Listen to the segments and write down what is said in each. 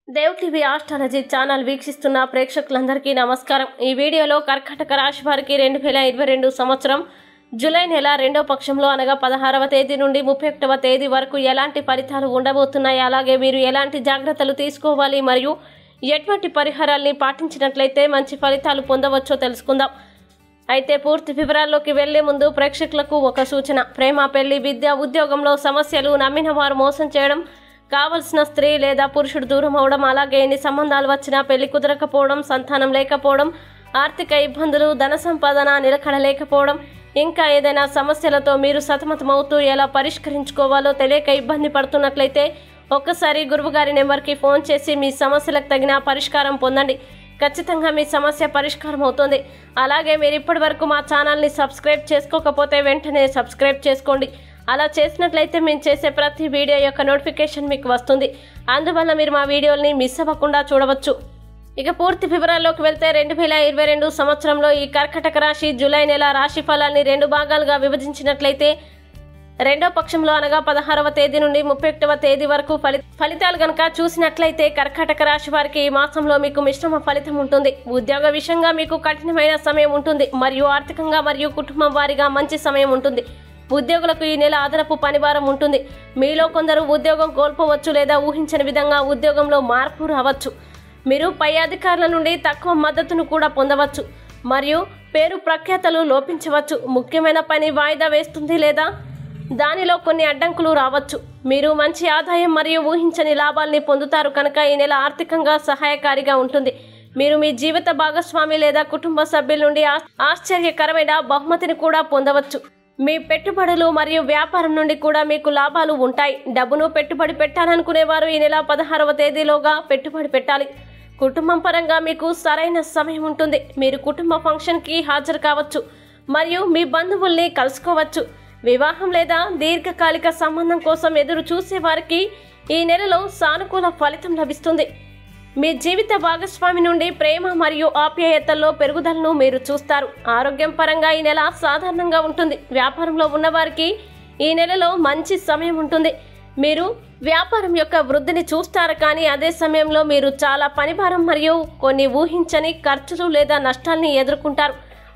Dev TV astrology channel వీక్షిస్తున్న ప్రేక్షకులందరికీ నమస్కారం ఈ వీడియోలో కర్కాటక రాశి వారికి రెండు వేల ఇరవై రెండు సంవత్సరం జూలై నెల రెండో పక్షంలో అనగా పదహారవ తేదీ నుండి ముప్పై ఒకటవ తేదీ వరకు ఎలాంటి ఫలితాలు ఉండబోతున్నాయి అలాగే మీరు ఎలాంటి జాగ్రత్తలు తీసుకోవాలి మరియు ఎటువంటి పరిహారాల్ని పాటించినట్లయితే మంచి ఫలితాలు పొందవచ్చో తెలుసుకుందాం అయితే పూర్తి వివరాల్లోకి వెళ్లే ముందు ప్రేక్షకులకు ఒక సూచన ప్రేమ పెళ్లి విద్య ఉద్యోగంలో సమస్యలు నమ్మిన వారు మోసం చేయడం కావలసిన స్త్రీ లేదా పురుషుడు దూరం అవడం అలాగే ఎన్ని సంబంధాలు వచ్చినా పెళ్లి కుదరకపోవడం సంతానం లేకపోవడం ఆర్థిక ఇబ్బందులు ధన సంపాదన నిలకడ లేకపోవడం ఇంకా ఏదైనా సమస్యలతో మీరు సతమతమవుతూ ఎలా పరిష్కరించుకోవాలో తెలియక ఇబ్బంది పడుతున్నట్లయితే ఒక్కసారి గురువుగారి నెంబర్కి ఫోన్ చేసి మీ సమస్యలకు తగిన పరిష్కారం పొందండి ఖచ్చితంగా మీ సమస్య పరిష్కారం అవుతుంది అలాగే మీరు ఇప్పటి వరకు మా ఛానల్ని సబ్స్క్రైబ్ చేసుకోకపోతే వెంటనే సబ్స్క్రైబ్ చేసుకోండి అలా చేసినట్లయితే మేము చేసే ప్రతి వీడియో యొక్క నోటిఫికేషన్ మీకు వస్తుంది అందువల్ల మీరు మా వీడియోల్ని మిస్ అవ్వకుండా చూడవచ్చు ఇక పూర్తి వివరాల్లోకి వెళ్తే రెండు వేల ఇరవై రెండు సంవత్సరంలో ఈ కర్కటక రాశి జూలై నెల రాశి ఫలాన్ని రెండు భాగాలుగా విభజించినట్లయితే రెండో పక్షంలో అనగా పదహారవ తేదీ నుండి ముప్పై ఒకటవ తేదీ వరకు ఫలి ఫలితాలు గనక చూసినట్లయితే కర్కాటక రాశి వారికి ఈ మాసంలో మీకు మిశ్రమ ఫలితం ఉంటుంది ఉద్యోగ విషయంగా మీకు కఠినమైన సమయం ఉంటుంది మరియు ఆర్థికంగా మరియు కుటుంబం వారిగా మంచి సమయం ఉంటుంది ఉద్యోగులకు ఈ నెల అదనపు పనిభారం ఉంటుంది మీలో కొందరు ఉద్యోగం కోల్పోవచ్చు లేదా ఊహించని విధంగా ఉద్యోగంలో మార్పు రావచ్చు మీరు పై అధికారుల నుండి తక్కువ మద్దతును కూడా పొందవచ్చు మరియు పేరు ప్రఖ్యాతలు లోపించవచ్చు ముఖ్యమైన పని వాయిదా వేస్తుంది లేదా దానిలో కొన్ని అడ్డంకులు రావచ్చు మీరు మంచి ఆదాయం మరియు ఊహించని లాభాల్ని పొందుతారు కనుక ఈ నెల ఆర్థికంగా సహాయకారిగా ఉంటుంది మీరు మీ జీవిత భాగస్వామి లేదా కుటుంబ సభ్యుల నుండి ఆశ్- ఆశ్చర్యకరమైన బహుమతిని కూడా పొందవచ్చు మీ పెట్టుబడులు మరియు వ్యాపారం నుండి కూడా మీకు లాభాలు ఉంటాయి డబ్బును పెట్టుబడి పెట్టాలనుకునేవారు ఈ నెల పదహారవ తేదీలోగా పెట్టుబడి పెట్టాలి కుటుంబం పరంగా మీకు సరైన సమయం ఉంటుంది మీరు కుటుంబ ఫంక్షన్కి హాజరు కావచ్చు మరియు మీ బంధువుల్ని కలుసుకోవచ్చు వివాహం లేదా దీర్ఘకాలిక సంబంధం కోసం ఎదురు చూసే వారికి ఈ నెలలో సానుకూల ఫలితం లభిస్తుంది మీ జీవిత భాగస్వామి నుండి ప్రేమ మరియు ఆప్యాయతల్లో పెరుగుదలను మీరు చూస్తారు ఆరోగ్యం పరంగా ఈ నెల సాధారణంగా ఉంటుంది వ్యాపారంలో ఉన్నవారికి ఈ నెలలో మంచి సమయం ఉంటుంది మీరు వ్యాపారం యొక్క వృద్ధిని చూస్తారు కానీ అదే సమయంలో మీరు చాలా పనిభారం మరియు కొన్ని ఊహించని ఖర్చులు లేదా నష్టాల్ని ఎదుర్కొంటారు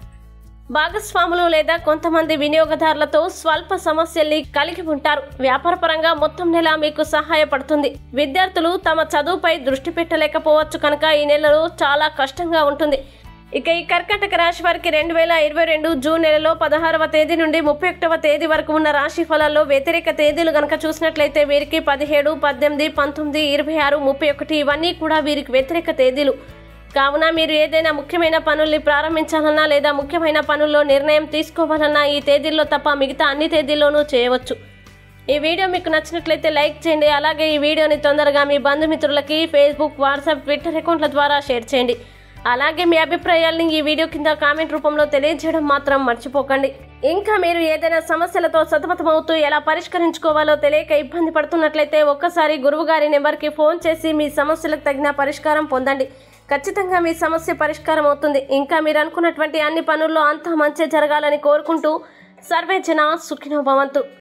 భాగస్వాములు లేదా కొంతమంది వినియోగదారులతో స్వల్ప సమస్యల్ని కలిగి ఉంటారు వ్యాపారపరంగా మొత్తం నెల మీకు సహాయపడుతుంది విద్యార్థులు తమ చదువుపై దృష్టి పెట్టలేకపోవచ్చు కనుక ఈ నెలలో చాలా కష్టంగా ఉంటుంది ఇక ఈ కర్కాటక రాశి వారికి రెండు వేల ఇరవై రెండు జూన్ నెలలో పదహారవ తేదీ నుండి ముప్పై ఒకటవ తేదీ వరకు ఉన్న రాశి ఫలాల్లో వ్యతిరేక తేదీలు గనక చూసినట్లయితే వీరికి పదిహేడు పద్దెనిమిది పంతొమ్మిది ఇరవై ఆరు ముప్పై ఒకటి ఇవన్నీ కూడా వీరికి వ్యతిరేక తేదీలు కావున మీరు ఏదైనా ముఖ్యమైన పనుల్ని ప్రారంభించాలన్నా లేదా ముఖ్యమైన పనుల్లో నిర్ణయం తీసుకోవాలన్నా ఈ తేదీల్లో తప్ప మిగతా అన్ని తేదీల్లోనూ చేయవచ్చు ఈ వీడియో మీకు నచ్చినట్లయితే లైక్ చేయండి అలాగే ఈ వీడియోని తొందరగా మీ బంధుమిత్రులకి ఫేస్బుక్ వాట్సాప్ ట్విట్టర్ అకౌంట్ల ద్వారా షేర్ చేయండి అలాగే మీ అభిప్రాయాల్ని ఈ వీడియో కింద కామెంట్ రూపంలో తెలియజేయడం మాత్రం మర్చిపోకండి ఇంకా మీరు ఏదైనా సమస్యలతో సతమతమవుతూ ఎలా పరిష్కరించుకోవాలో తెలియక ఇబ్బంది పడుతున్నట్లయితే ఒక్కసారి గురువుగారి నెంబర్కి ఫోన్ చేసి మీ సమస్యలకు తగిన పరిష్కారం పొందండి ఖచ్చితంగా మీ సమస్య పరిష్కారం అవుతుంది ఇంకా మీరు అనుకున్నటువంటి అన్ని పనుల్లో అంతా మంచి జరగాలని కోరుకుంటూ సర్వే జన సుఖినో భవంతు